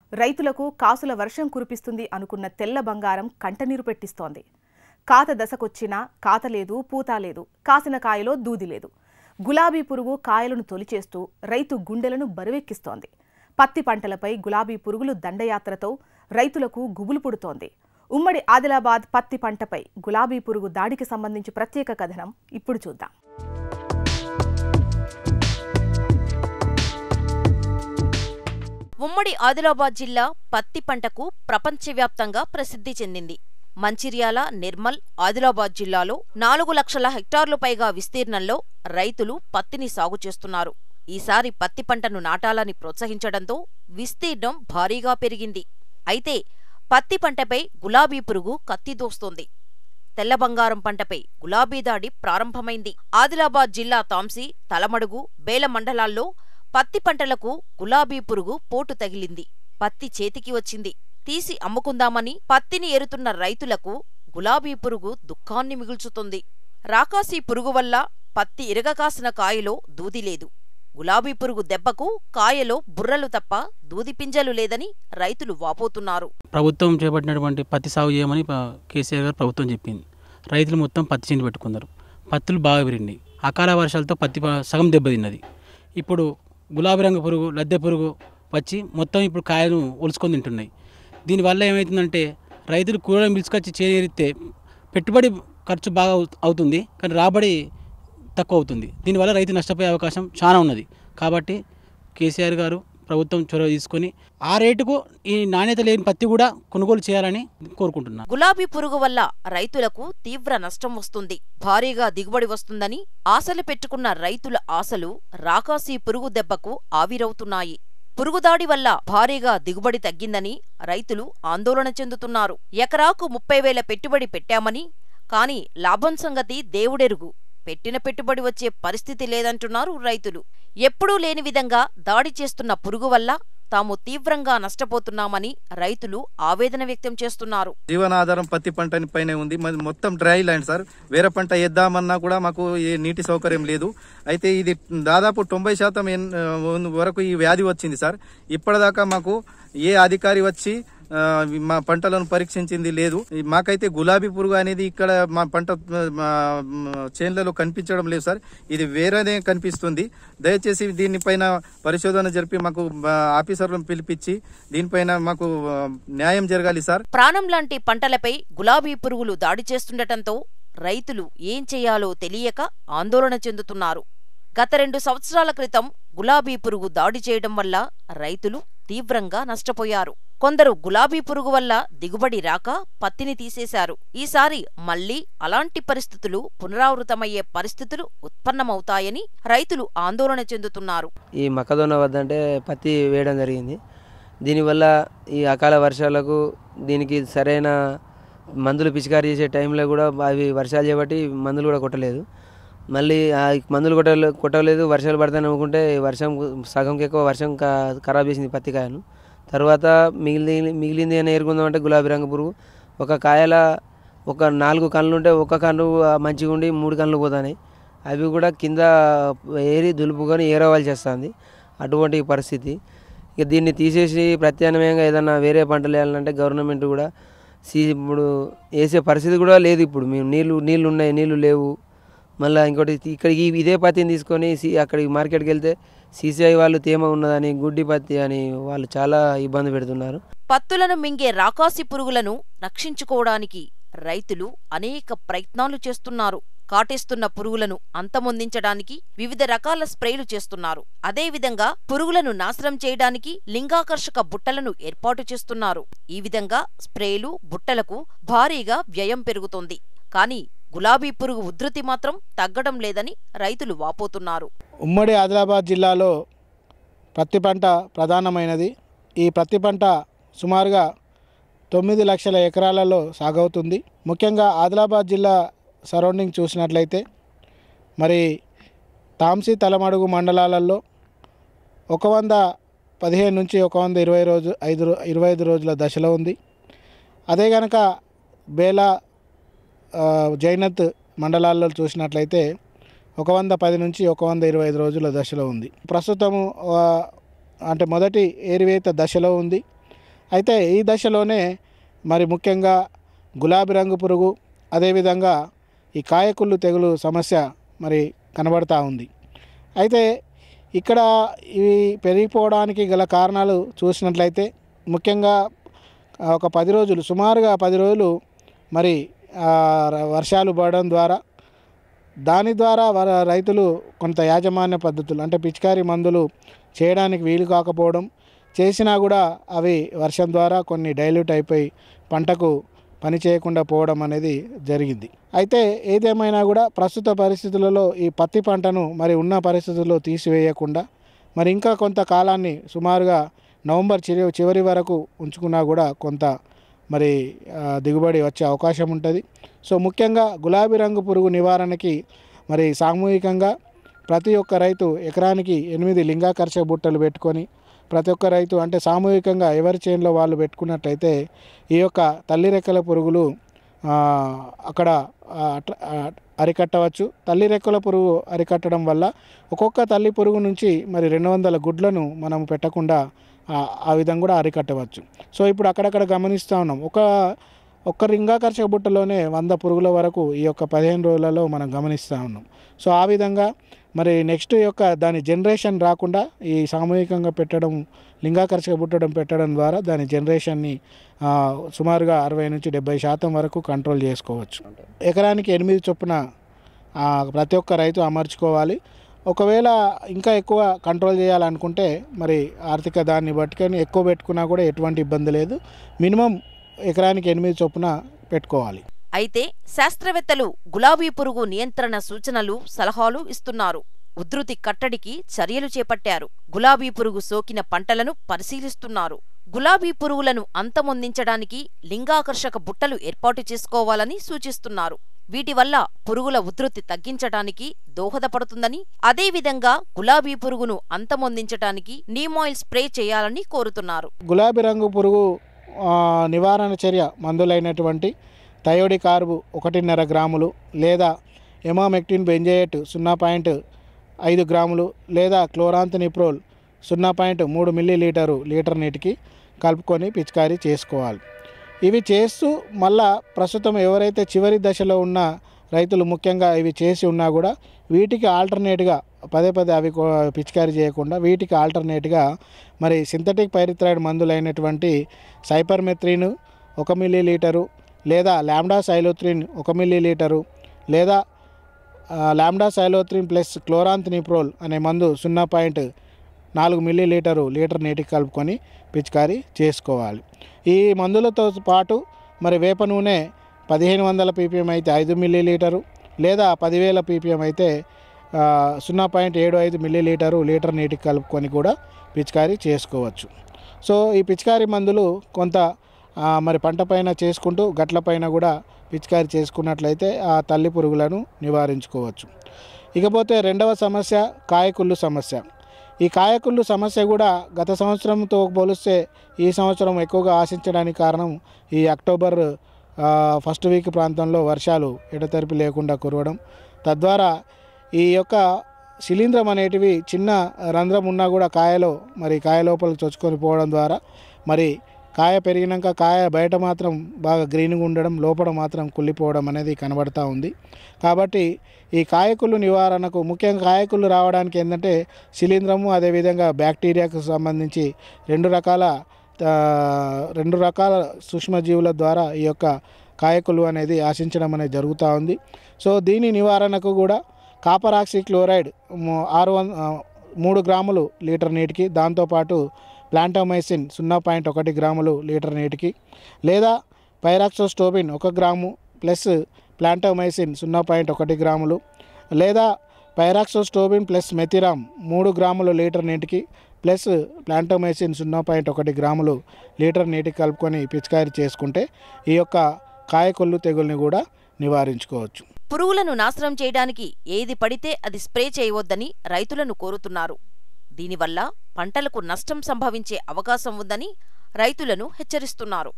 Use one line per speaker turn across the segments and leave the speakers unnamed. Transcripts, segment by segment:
రైతులకు కాసుల వర్షం కురిపిస్తుంది అనుకున్న తెల్ల బంగారం కంటనీరు పెట్టిస్తోంది కాత దశకొచ్చినా కాత లేదు పూత లేదు కాసిన కాయలో దూది లేదు గులాబీ పురుగు కాయలను తొలిచేస్తూ రైతు గుండెలను బరువెక్కిస్తోంది పత్తి పంటలపై గులాబీ పురుగులు దండయాత్రతో రైతులకు గుబులు పుడుతోంది ఉమ్మడి ఆదిలాబాద్ పత్తి పంటపై గులాబీ పురుగు దాడికి సంబంధించి ప్రత్యేక కథనం ఇప్పుడు చూద్దాం
ఉమ్మడి ఆదిలాబాద్ జిల్లా పత్తి పంటకు ప్రపంచవ్యాప్తంగా ప్రసిద్ధి చెందింది మంచిర్యాల నిర్మల్ ఆదిలాబాద్ జిల్లాలో నాలుగు లక్షల హెక్టార్లు పైగా విస్తీర్ణంలో రైతులు పత్తిని సాగు చేస్తున్నారు ఈసారి పత్తి పంటను నాటాలని ప్రోత్సహించడంతో విస్తీర్ణం భారీగా పెరిగింది అయితే పత్తి పంటపై గులాబీ పురుగు కత్తిదోస్తోంది తెల్ల బంగారం పంటపై గులాబీ దాడి ప్రారంభమైంది ఆదిలాబాద్ జిల్లా తాంసీ తలమడుగు బేల మండలాల్లో పత్తి పంటలకు గులాబీ పురుగు పోటు తగిలింది పత్తి చేతికి వచ్చింది తీసి అమ్ముకుందామని పత్తిని ఎరుతున్న రైతులకు గులాబీ పురుగు దుఃఖాన్ని మిగుల్చుతుంది రాకాసి పురుగు వల్ల పత్తి ఇరగకాసిన కాయలో దూది లేదు గులాబీ పురుగు దెబ్బకు కాయలో బుర్రలు తప్ప దూది పింజలు లేదని రైతులు వాపోతున్నారు
ప్రభుత్వం చేపట్టినటువంటి పత్తి సాగు చేయమని ప- కేసీఆర్ గారు ప్రభుత్వం చెప్పింది రైతులు మొత్తం పత్తి చేను పెట్టుకున్నారు పత్తులు బాగా పెరిగినాయి అకాల వర్షాలతో పత్తి ప- సగం దెబ్బతిన్నది ఇప్పుడు గులాబీ రంగు పురుగు లద్దె పురుగు వచ్చి మొత్తం ఇప్పుడు కాయను ఒలుసుకొని తింటున్నాయి దీనివల్ల ఏమవుతుందంటే రైతులు కూరలను పిలుచుకొచ్చి చేరితే పెట్టుబడి ఖర్చు బాగా అవు- అవుతుంది కానీ రాబడి తక్కువ అవుతుంది దీనివల్ల రైతు నష్టపోయే అవకాశం చాలా ఉన్నది కాబట్టి కేసీఆర్ గారు ప్రభుత్వం చొరవ తీసుకొని ఆ రేటుకు ఈ నాణ్యత లేని పత్తి కూడా కొనుగోలు చేయాలని కోరుకుంటున్నాను
గులాబీ పురుగు వల్ల రైతులకు తీవ్ర నష్టం వస్తుంది భారీగా దిగుబడి వస్తుందని ఆశలు పెట్టుకున్న రైతుల ఆశలు రాకాసి పురుగు దెబ్బకు ఆవిరవుతున్నాయి పురుగుదాడి వల్ల భారీగా దిగుబడి తగ్గిందని రైతులు ఆందోళన చెందుతున్నారు ఎకరాకు ముప్పై వేల పెట్టుబడి పెట్టామని కాని లాభం సంగతి దేవుడెరుగు పెట్టిన పెట్టుబడి వచ్చే పరిస్థితి లేదంటున్నారు రైతులు ఎప్పుడూ లేని విధంగా దాడి చేస్తున్న పురుగు వల్ల తాము తీవ్రంగా నష్టపోతున్నామని రైతులు ఆవేదన వ్యక్తం చేస్తున్నారు
జీవనాధారం పత్తి పంట పైనే ఉంది మాది మొత్తం డ్రై ల్యాండ్ సార్ వేరే పంట వేద్దామన్నా కూడా మాకు ఏ నీటి సౌకర్యం లేదు అయితే ఇది దాదాపు తొంభై శాతం ఎన్- వరకు ఈ వ్యాధి వచ్చింది సార్ ఇప్పటిదాకా మాకు ఏ అధికారి వచ్చి ఆ, మా పంటలను పరీక్షించింది లేదు ఈ మాకైతే గులాబీ పురుగు అనేది ఇక్కడ మా పంట మా, మ, చేన్లలో కనిపించడం లేదు సార్ ఇది వేరేదే కనిపిస్తుంది దయచేసి దీనిపైన పరిశోధన జరిపి మాకు ఆ, ఆఫీసర్లను పిలిపించి దీనిపైన మాకు ఆ, న్యాయం జరగాలి సార్
ప్రాణం లాంటి పంటలపై గులాబీ పురుగులు దాడి చేస్తుండటంతో రైతులు ఏం చేయాలో తెలియక ఆందోళన చెందుతున్నారు గత రెండు సంవత్సరాల క్రితం గులాబీ పురుగు దాడి చేయడం వల్ల రైతులు తీవ్రంగా నష్టపోయారు కొందరు గులాబీ పురుగు వల్ల దిగుబడి రాక పత్తిని తీసేశారు ఈసారి మళ్లీ అలాంటి పరిస్థితులు పునరావృతమయ్యే పరిస్థితులు ఉత్పన్నమవుతాయని రైతులు ఆందోళన చెందుతున్నారు
ఈ మొక్కజొన్న వద్దంటే పత్తి వేయడం జరిగింది దీనివల్ల ఈ అకాల వర్షాలకు దీనికి సరైన మందులు పిచికారీ చేసే టైంలో కూడా అవి వర్షాలు చేపట్టి మందులు కూడా కొట్టలేదు మళ్ళీ ఆ మందులు కొట్టలే కొట్టలేదు వర్షాలు పడతాయి అనుకుంటే వర్షం సగంకి ఎక్కువ వర్షం క- ఖరాబ్ చేసింది పత్తి కాయను తర్వాత మిగిలి మిగిలింది అని ఏరుకుందామంటే గులాబీ రంగు పురుగు ఒక కాయల ఒక నాలుగు కళ్ళు ఉంటే ఒక కన్ను ఆ, మంచిగా ఉండి మూడు కళ్ళు పోతాయి అవి కూడా కింద ఏరి దులుపుకొని ఏరవాల్సి వస్తుంది అటువంటి పరిస్థితి ఇక దీన్ని తీసేసి ప్రత్యామ్నాయంగా ఏదైనా వేరే పంటలు వేయాలంటే గవర్నమెంట్ కూడా సీ ఇప్పుడు వేసే పరిస్థితి కూడా లేదు ఇప్పుడు మేము నీళ్ళు నీళ్ళు ఉన్నాయి నీళ్ళు లేవు మళ్ళీ ఇంకోటి ఇక్కడ ఈ ఇదే పత్తిని తీసుకొని సి అక్కడికి మార్కెట్కి వెళ్తే సీసీఐ వాళ్ళు తేమ ఉన్నదని గుడ్డి పత్తి అని వాళ్ళు చాలా ఇబ్బంది పెడుతున్నారు
పత్తులను మింగే రాకాసి పురుగులను రక్షించుకోవడానికి రైతులు అనేక ప్రయత్నాలు చేస్తున్నారు కాటేస్తున్న పురుగులను అంతమొందించడానికి వివిధ రకాల స్ప్రేలు చేస్తున్నారు అదేవిధంగా పురుగులను నాశనం చేయడానికి లింగాకర్షక బుట్టలను ఏర్పాటు చేస్తున్నారు ఈ విధంగా స్ప్రేలు బుట్టలకు భారీగా వ్యయం పెరుగుతోంది కానీ గులాబీ పురుగు ఉధృతి మాత్రం తగ్గడం లేదని రైతులు వాపోతున్నారు
ఉమ్మడి ఆదిలాబాద్ జిల్లాలో పత్తి పంట ప్రధానమైనది ఈ పత్తి పంట సుమారుగా తొమ్మిది లక్షల ఎకరాలలో సాగవుతుంది ముఖ్యంగా ఆదిలాబాద్ జిల్లా సరౌండింగ్ చూసినట్లయితే మరి తాంసీ తలమడుగు మండలాలలో ఒక వంద పదిహేను నుంచి ఒక వంద ఇరవై రోజు ఐదు రో- ఇరవై ఐదు రోజుల దశలో ఉంది అదే కనుక బేలా ఆ, జైనత్ మండలాల్లో చూసినట్లయితే ఒక వంద పది నుంచి ఒక వంద ఇరవై ఐదు రోజుల దశలో ఉంది ప్రస్తుతము ఆ, అంటే మొదటి ఏరివేత దశలో ఉంది అయితే ఈ దశలోనే మరి ముఖ్యంగా గులాబీ రంగు పురుగు అదేవిధంగా ఈ కాయకుళ్ళు తెగులు సమస్య మరి కనబడతా ఉంది అయితే ఇక్కడ ఇవి పెరిగిపోవడానికి గల కారణాలు చూసినట్లయితే ముఖ్యంగా ఆ, ఒక పది రోజులు సుమారుగా పది రోజులు మరి ఆ, ర- వర్షాలు పడడం ద్వారా దాని ద్వారా వర రైతులు కొంత యాజమాన్య పద్ధతులు అంటే పిచికారీ మందులు చేయడానికి వీలు కాకపోవడం చేసినా కూడా అవి వర్షం ద్వారా కొన్ని డైల్యూట్ అయిపోయి పంటకు పని చేయకుండా పోవడం అనేది జరిగింది అయితే ఏదేమైనా కూడా ప్రస్తుత పరిస్థితులలో ఈ పత్తి పంటను మరి ఉన్న పరిస్థితుల్లో తీసివేయకుండా మరి ఇంకా కొంత కాలాన్ని సుమారుగా నవంబర్ చివరి చివరి వరకు ఉంచుకున్నా కూడా కొంత మరి ఆ, దిగుబడి వచ్చే అవకాశం ఉంటుంది సో ముఖ్యంగా గులాబీ రంగు పురుగు నివారణకి మరి సామూహికంగా ప్రతి ఒక్క రైతు ఎకరానికి ఎనిమిది లింగాకర్షక బుట్టలు పెట్టుకొని ప్రతి ఒక్క రైతు అంటే సామూహికంగా ఎవరి చేనులో వాళ్ళు పెట్టుకున్నట్టయితే ఈ యొక్క తల్లి రెక్కల పురుగులు ఆ, అక్కడ ఆ, అట్ర- ఆ, అరికట్టవచ్చు తల్లి రెక్కల పురుగు అరికట్టడం వల్ల ఒక్కొక్క తల్లి పురుగు నుంచి మరి రెండు వందల గుడ్లను మనం పెట్టకుండా ఆ, ఆ విధంగా కూడా అరికట్టవచ్చు సో ఇప్పుడు అక్కడక్కడ గమనిస్తూ ఉన్నాం ఒక ఒక్క లింగాకర్షక బుట్టలోనే వంద పురుగుల వరకు ఈ యొక్క పదిహేను రోజులలో మనం గమనిస్తూ ఉన్నాం సో ఆ విధంగా మరి నెక్స్ట్ యొక్క దాని జనరేషన్ రాకుండా ఈ సామూహికంగా పెట్టడం లింగాకర్షక బుట్టడం పెట్టడం ద్వారా దాని జనరేషన్ని ఆ, సుమారుగా అరవై నుంచి డెబ్బై శాతం వరకు కంట్రోల్ చేసుకోవచ్చు ఎకరానికి ఎనిమిది చొప్పున ఆ, ప్రతి ఒక్క రైతు అమర్చుకోవాలి ఒకవేళ ఇంకా ఎక్కువ కంట్రోల్ చేయాలనుకుంటే మరి ఆర్థిక దాన్ని పట్టుకొని ఎక్కువ పెట్టుకున్నా కూడా ఎటువంటి ఇబ్బంది లేదు మినిమం ఎకరానికి ఎనిమిది చొప్పున పెట్టుకోవాలి
అయితే శాస్త్రవేత్తలు గులాబీ పురుగు నియంత్రణ సూచనలు సలహాలు ఇస్తున్నారు ఉధృతి కట్టడికి చర్యలు చేపట్టారు గులాబీ పురుగు సోకిన పంటలను పరిశీలిస్తున్నారు గులాబీ పురుగులను అంతమొందించడానికి లింగాకర్షక బుట్టలు ఏర్పాటు చేసుకోవాలని సూచిస్తున్నారు వీటి వల్ల పురుగుల ఉధృతి తగ్గించటానికి దోహదపడుతుందని అదేవిధంగా గులాబీ పురుగును అంతమొందించటానికి నీమాయిల్ స్ప్రే చేయాలని కోరుతున్నారు
గులాబీ రంగు పురుగు ఆ, నివారణ చర్య మందులైనటువంటి థయోడి కార్బు ఒకటిన్నర గ్రాములు లేదా ఎమామెక్టిన్ బెంజయేట్ సున్నా పాయింట్ ఐదు గ్రాములు లేదా క్లోరాంతనిప్రోల్ సున్నా పాయింట్ మూడు మిల్లీ లీటరు లీటర్ నీటికి కలుపుకొని పిచికారీ చేసుకోవాలి ఇవి చేస్తూ మళ్ళా ప్రస్తుతం ఎవరైతే చివరి దశలో ఉన్న రైతులు ముఖ్యంగా ఇవి చేసి ఉన్నా కూడా వీటికి ఆల్టర్నేట్గా పదే పదే అవి కూ- పిచికారీ చేయకుండా వీటికి ఆల్టర్నేట్గా మరి సింథటిక్ పైరిథ్రాయిడ్ మందులైనటువంటి సైపర్మెత్రిన్ ఒక మిల్లీ లీటరు లేదా లామ్డా సైలోత్రిన్ ఒక మిల్లీ లీటరు లేదా ఆ, లామ్డా సైలోత్రిన్ ప్లస్ క్లోరాంతనిప్రోల్ అనే మందు సున్నా పాయింట్ నాలుగు మిల్లీ లీటరు లీటర్ నీటికి కలుపుకొని పిచికారీ చేసుకోవాలి ఈ మందులతో పాటు మరి వేప నూనె పదిహేను వందల పీపీఎం అయితే ఐదు మిల్లీ లీటరు లేదా పదివేల పీపీఎం అయితే ఆ, సున్నా పాయింట్ ఏడు ఐదు మిల్లీ లీటరు లీటర్ నీటికి కలుపుకొని కూడా పిచికారీ చేసుకోవచ్చు సో ఈ పిచికారీ మందులు కొంత ఆ, మరి పంట పైన చేసుకుంటూ గట్ల పైన కూడా పిచికారీ చేసుకున్నట్లయితే ఆ తల్లి పురుగులను నివారించుకోవచ్చు ఇకపోతే రెండవ సమస్య కాయకుళ్ళు సమస్య ఈ కాయకుళ్ళు సమస్య కూడా గత సంవత్సరంతో పోలిస్తే ఈ సంవత్సరం ఎక్కువగా ఆశించడానికి కారణం ఈ అక్టోబర్ ఆ, ఫస్ట్ వీక్ ప్రాంతంలో వర్షాలు ఎడతెరిపి లేకుండా కురవడం తద్వారా ఈ యొక్క శిలీంధ్రం అనేటివి చిన్న రంధ్రం ఉన్నా కూడా కాయలో మరి కాయ లోపల చొచ్చుకొని పోవడం ద్వారా మరి కాయ పెరిగినాక కాయ బయట మాత్రం బాగా గ్రీన్గా ఉండడం లోపల మాత్రం కుళ్ళిపోవడం అనేది కనబడతా ఉంది కాబట్టి ఈ కాయకుళ్ళు నివారణకు ముఖ్యంగా కాయకుళ్ళు రావడానికి ఏంటంటే శిలీంధ్రము అదేవిధంగా బ్యాక్టీరియాకు సంబంధించి రెండు రకాల ఆ, రెండు రకాల సూక్ష్మజీవుల ద్వారా ఈ యొక్క కాయకులు అనేది ఆశించడం అనేది జరుగుతూ ఉంది సో దీని నివారణకు కూడా కాపర్ ఆక్సీ క్లోరైడ్ ము- ఆరు వం ఆ, మూడు గ్రాములు లీటర్ నీటికి దాంతోపాటు ప్లాంటోమైసిన్ సున్నా పాయింట్ ఒకటి గ్రాములు లీటర్ నీటికి లేదా పైరాక్సోస్టోబిన్ ఒక గ్రాము ప్లస్ ప్లాంటోమైసిన్ సున్నా పాయింట్ ఒకటి గ్రాములు లేదా పైరాక్సోస్టోబిన్ ప్లస్ మెథిరామ్ మూడు గ్రాములు లీటర్ నీటికి ప్లస్ ప్లాంటోమైసిన్ సున్నా పాయింట్ ఒకటి గ్రాములు లీటర్ నీటికి కలుపుకొని పిచికారీ చేసుకుంటే ఈ యొక్క కాయకొల్లు తెగుల్ని కూడా నివారించుకోవచ్చు
పురుగులను నాశనం చేయడానికి ఏది పడితే అది స్ప్రే చేయవద్దని రైతులను కోరుతున్నారు దీనివల్ల పంటలకు నష్టం సంభవించే అవకాశం ఉందని రైతులను హెచ్చరిస్తున్నారు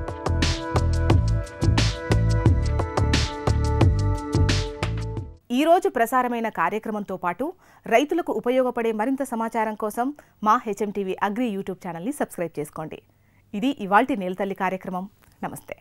ఈ రోజు ప్రసారమైన కార్యక్రమంతో పాటు రైతులకు ఉపయోగపడే మరింత సమాచారం కోసం మా హెచ్ఎం టీవీ అగ్రి యూట్యూబ్ ఛానల్ని సబ్స్క్రైబ్ చేసుకోండి ఇది ఇవాల్టి నేలతల్లి కార్యక్రమం నమస్తే